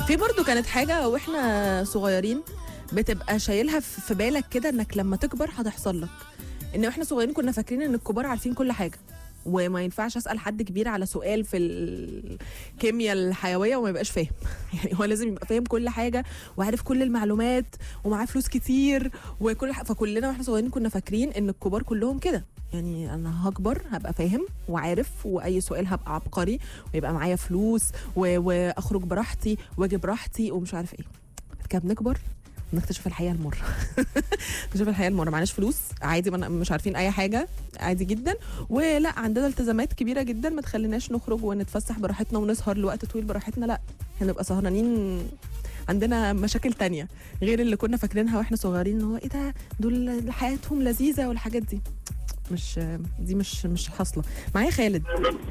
في برضو كانت حاجه واحنا صغيرين بتبقى شايلها في في بالك كده انك لما تكبر هتحصل لك ان احنا صغيرين كنا فاكرين ان الكبار عارفين كل حاجه وما ينفعش اسال حد كبير على سؤال في الكيمياء الحيويه وما يبقاش فاهم يعني هو لازم يبقى فاهم كل حاجه وعارف كل المعلومات ومعاه فلوس كتير وكل ح... فكلنا واحنا صغيرين كنا فاكرين ان الكبار كلهم كده يعني انا هكبر هبقى فاهم وعارف واي سؤال هبقى عبقري ويبقى معايا فلوس و... واخرج براحتي واجي براحتي ومش عارف ايه كده بنكبر نكتشف الحقيقه المره نكتشف الحقيقه المره معناش فلوس عادي ما مش عارفين اي حاجه عادي جدا ولا عندنا التزامات كبيره جدا ما تخليناش نخرج ونتفسح براحتنا ونسهر لوقت طويل براحتنا لا هنبقى سهرانين عندنا مشاكل تانية غير اللي كنا فاكرينها واحنا صغيرين ان هو ايه ده دول حياتهم لذيذه والحاجات دي مش دي مش مش حاصله معايا خالد